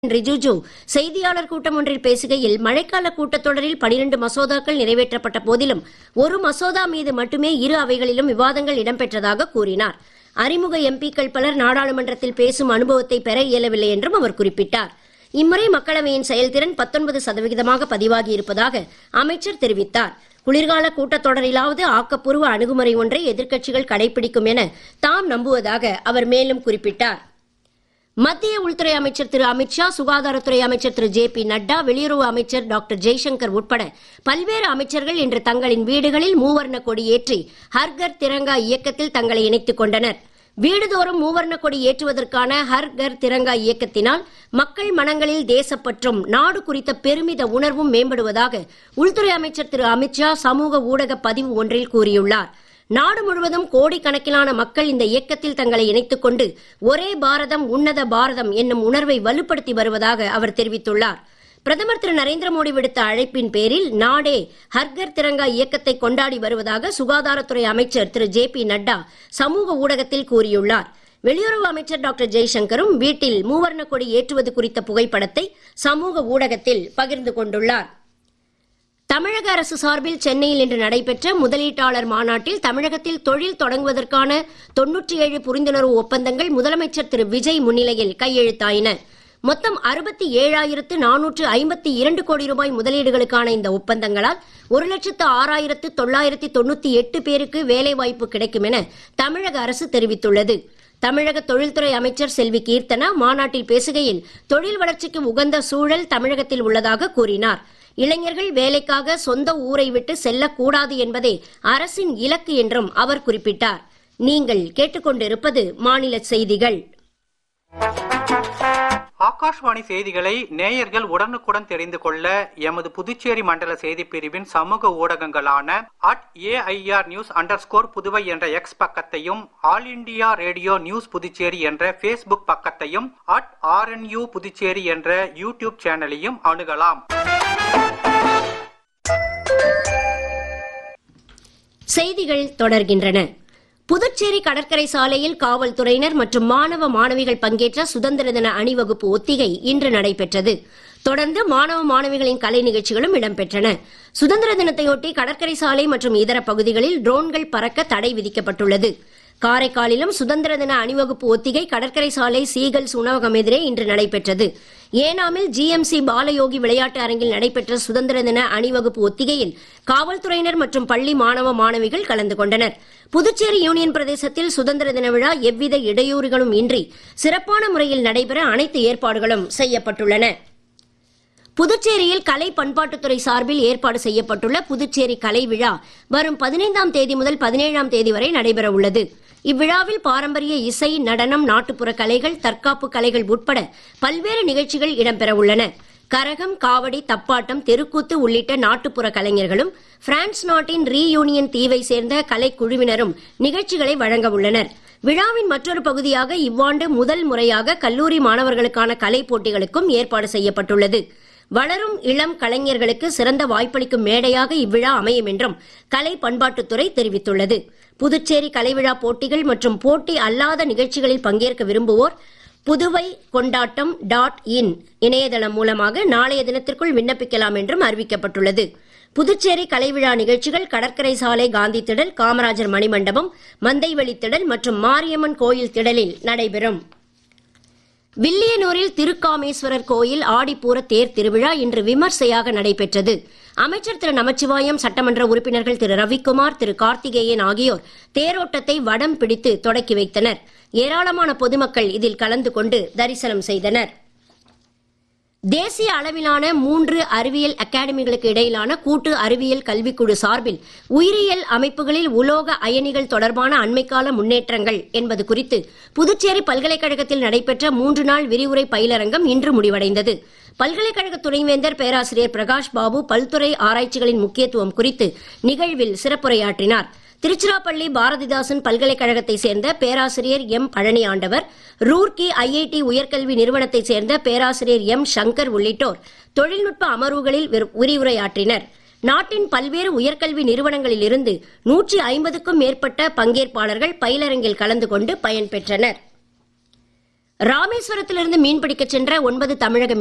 ரிஜிஜு செய்தியாளர் கூட்டம் ஒன்றில் பேசுகையில் மழைக்கால கூட்டத்தொடரில் பனிரெண்டு மசோதாக்கள் நிறைவேற்றப்பட்ட போதிலும் ஒரு மசோதா மீது மட்டுமே இரு அவைகளிலும் விவாதங்கள் இடம்பெற்றதாக கூறினார் அறிமுக எம்பிக்கள் பலர் நாடாளுமன்றத்தில் பேசும் அனுபவத்தை பெற இயலவில்லை என்றும் அவர் குறிப்பிட்டார் இம்முறை மக்களவையின் செயல்திறன் பத்தொன்பது சதவிகிதமாக பதிவாகி இருப்பதாக அமைச்சர் தெரிவித்தார் குளிர்கால கூட்டத்தொடரிலாவது ஆக்கப்பூர்வ அணுகுமுறை ஒன்றை எதிர்க்கட்சிகள் கடைபிடிக்கும் என தாம் நம்புவதாக அவர் மேலும் குறிப்பிட்டார் மத்திய உள்துறை அமைச்சர் திரு அமித்ஷா சுகாதாரத்துறை அமைச்சர் திரு ஜே பி நட்டா வெளியுறவு அமைச்சர் டாக்டர் ஜெய்சங்கர் உட்பட பல்வேறு அமைச்சர்கள் இன்று தங்களின் வீடுகளில் மூவர்ண கொடி ஏற்றி ஹர்கர் திரங்கா இயக்கத்தில் தங்களை இணைத்துக் கொண்டனர் வீடுதோறும் மூவர்ண கொடி ஏற்றுவதற்கான ஹர் கர் திரங்கா இயக்கத்தினால் மக்கள் மனங்களில் தேசப்பற்றும் நாடு குறித்த பெருமித உணர்வும் மேம்படுவதாக உள்துறை அமைச்சர் திரு அமித்ஷா சமூக ஊடக பதிவு ஒன்றில் கூறியுள்ளார் நாடு முழுவதும் கோடிக்கணக்கிலான மக்கள் இந்த இயக்கத்தில் தங்களை இணைத்துக் கொண்டு ஒரே பாரதம் உன்னத பாரதம் என்னும் உணர்வை வலுப்படுத்தி வருவதாக அவர் தெரிவித்துள்ளார் பிரதமர் திரு நரேந்திர மோடி விடுத்த அழைப்பின் பேரில் நாடே ஹர்கர் திரங்கா இயக்கத்தை கொண்டாடி வருவதாக சுகாதாரத்துறை அமைச்சர் திரு ஜே பி நட்டா சமூக ஊடகத்தில் கூறியுள்ளார் வெளியுறவு அமைச்சர் டாக்டர் ஜெய்சங்கரும் வீட்டில் மூவர்ண கொடி ஏற்றுவது குறித்த புகைப்படத்தை சமூக ஊடகத்தில் பகிர்ந்து கொண்டுள்ளார் தமிழக அரசு சார்பில் சென்னையில் இன்று நடைபெற்ற முதலீட்டாளர் மாநாட்டில் தமிழகத்தில் தொழில் தொடங்குவதற்கான தொன்னூற்றி ஏழு புரிந்துணர்வு ஒப்பந்தங்கள் முதலமைச்சர் திரு விஜய் முன்னிலையில் கையெழுத்தாயின மொத்தம் அறுபத்தி ஏழாயிரத்து நானூற்று ஐம்பத்தி இரண்டு கோடி ரூபாய் முதலீடுகளுக்கான இந்த ஒப்பந்தங்களால் ஒரு லட்சத்து ஆறாயிரத்து தொள்ளாயிரத்தி தொண்ணூத்தி எட்டு பேருக்கு வேலைவாய்ப்பு கிடைக்கும் என தமிழக அரசு தெரிவித்துள்ளது தமிழக தொழில்துறை அமைச்சர் செல்வி கீர்த்தனா மாநாட்டில் பேசுகையில் தொழில் வளர்ச்சிக்கு உகந்த சூழல் தமிழகத்தில் உள்ளதாக கூறினார் இளைஞர்கள் வேலைக்காக சொந்த ஊரை விட்டு செல்லக்கூடாது என்பதே அரசின் இலக்கு என்றும் அவர் குறிப்பிட்டார் நீங்கள் கேட்டுக்கொண்டிருப்பது மாநில செய்திகள் ஆகாஷ்வாணி செய்திகளை நேயர்கள் உடனுக்குடன் தெரிந்து கொள்ள எமது புதுச்சேரி மண்டல செய்தி பிரிவின் சமூக ஊடகங்களான at AIR news under Puduvai என்ற எக்ஸ் பக்கத்தையும் All India Radio News Puducherry என்ற ஃபேஸ்புக் பக்கத்தையும் அட் ஆர்என்யூ புதுச்சேரி என்ற யூடியூப் சேனலையும் அணுகலாம் செய்திகள் தொடர்கின்றன புதுச்சேரி கடற்கரை சாலையில் காவல்துறையினர் மற்றும் மாணவ மாணவிகள் பங்கேற்ற சுதந்திர தின அணிவகுப்பு ஒத்திகை இன்று நடைபெற்றது தொடர்ந்து மாணவ மாணவிகளின் கலை நிகழ்ச்சிகளும் இடம்பெற்றன சுதந்திர தினத்தையொட்டி கடற்கரை சாலை மற்றும் இதர பகுதிகளில் ட்ரோன்கள் பறக்க தடை விதிக்கப்பட்டுள்ளது காரைக்காலிலும் சுதந்திர தின அணிவகுப்பு ஒத்திகை கடற்கரை சாலை சீகல்ஸ் உணவகம் எதிரே இன்று நடைபெற்றது ஏனாமில் ஜிஎம்சி பாலயோகி விளையாட்டு அரங்கில் நடைபெற்ற சுதந்திர தின அணிவகுப்பு ஒத்திகையில் காவல்துறையினர் மற்றும் பள்ளி மாணவ மாணவிகள் கலந்து கொண்டனர் புதுச்சேரி யூனியன் பிரதேசத்தில் சுதந்திர தின விழா எவ்வித இடையூறுகளும் இன்றி சிறப்பான முறையில் நடைபெற அனைத்து ஏற்பாடுகளும் செய்யப்பட்டுள்ளன புதுச்சேரியில் கலை பண்பாட்டுத்துறை சார்பில் ஏற்பாடு செய்யப்பட்டுள்ள புதுச்சேரி கலை விழா வரும் பதினைந்தாம் தேதி முதல் பதினேழாம் தேதி வரை நடைபெற உள்ளது இவ்விழாவில் பாரம்பரிய இசை நடனம் நாட்டுப்புற கலைகள் தற்காப்பு கலைகள் உட்பட பல்வேறு நிகழ்ச்சிகள் இடம்பெற உள்ளன கரகம் காவடி தப்பாட்டம் தெருக்கூத்து உள்ளிட்ட நாட்டுப்புற கலைஞர்களும் பிரான்ஸ் நாட்டின் ரீயூனியன் தீவை சேர்ந்த கலைக்குழுவினரும் நிகழ்ச்சிகளை வழங்க உள்ளனர் விழாவின் மற்றொரு பகுதியாக இவ்வாண்டு முதல் முறையாக கல்லூரி மாணவர்களுக்கான கலை போட்டிகளுக்கும் ஏற்பாடு செய்யப்பட்டுள்ளது வளரும் இளம் கலைஞர்களுக்கு சிறந்த வாய்ப்பளிக்கும் மேடையாக இவ்விழா அமையும் என்றும் கலை பண்பாட்டுத்துறை தெரிவித்துள்ளது புதுச்சேரி கலைவிழா போட்டிகள் மற்றும் போட்டி அல்லாத நிகழ்ச்சிகளில் பங்கேற்க விரும்புவோர் புதுவை கொண்டாட்டம் டாட் இன் இணையதளம் மூலமாக நாளைய தினத்திற்குள் விண்ணப்பிக்கலாம் என்றும் அறிவிக்கப்பட்டுள்ளது புதுச்சேரி கலைவிழா நிகழ்ச்சிகள் கடற்கரை சாலை காந்தி திடல் காமராஜர் மணிமண்டபம் மந்தைவெளி திடல் மற்றும் மாரியம்மன் கோயில் திடலில் நடைபெறும் வில்லியனூரில் திருக்காமேஸ்வரர் கோயில் ஆடிப்பூர தேர் திருவிழா இன்று விமர்சையாக நடைபெற்றது அமைச்சர் திரு நமச்சிவாயம் சட்டமன்ற உறுப்பினர்கள் திரு ரவிக்குமார் திரு கார்த்திகேயன் ஆகியோர் தேரோட்டத்தை வடம் பிடித்து தொடக்கி வைத்தனர் ஏராளமான பொதுமக்கள் இதில் கலந்து கொண்டு தரிசனம் செய்தனர் தேசிய அளவிலான மூன்று அறிவியல் அகாடமிகளுக்கு இடையிலான கூட்டு அறிவியல் கல்விக்குழு சார்பில் உயிரியல் அமைப்புகளில் உலோக அயனிகள் தொடர்பான அண்மைக்கால முன்னேற்றங்கள் என்பது குறித்து புதுச்சேரி பல்கலைக்கழகத்தில் நடைபெற்ற மூன்று நாள் விரிவுரை பயிலரங்கம் இன்று முடிவடைந்தது பல்கலைக்கழக துணைவேந்தர் பேராசிரியர் பிரகாஷ் பாபு பல்துறை ஆராய்ச்சிகளின் முக்கியத்துவம் குறித்து நிகழ்வில் சிறப்புரையாற்றினார் திருச்சிராப்பள்ளி பாரதிதாசன் பல்கலைக்கழகத்தை சேர்ந்த பேராசிரியர் எம் பழனி ஆண்டவர் ரூர்கி ஐஐடி உயர்கல்வி நிறுவனத்தைச் சேர்ந்த பேராசிரியர் எம் சங்கர் உள்ளிட்டோர் தொழில்நுட்ப அமர்வுகளில் விரிவுரையாற்றினர் நாட்டின் பல்வேறு உயர்கல்வி நிறுவனங்களில் இருந்து நூற்றி ஐம்பதுக்கும் மேற்பட்ட பங்கேற்பாளர்கள் பயிலரங்கில் கலந்து கொண்டு பயன்பெற்றனர் ராமேஸ்வரத்திலிருந்து மீன்பிடிக்கச் சென்ற ஒன்பது தமிழக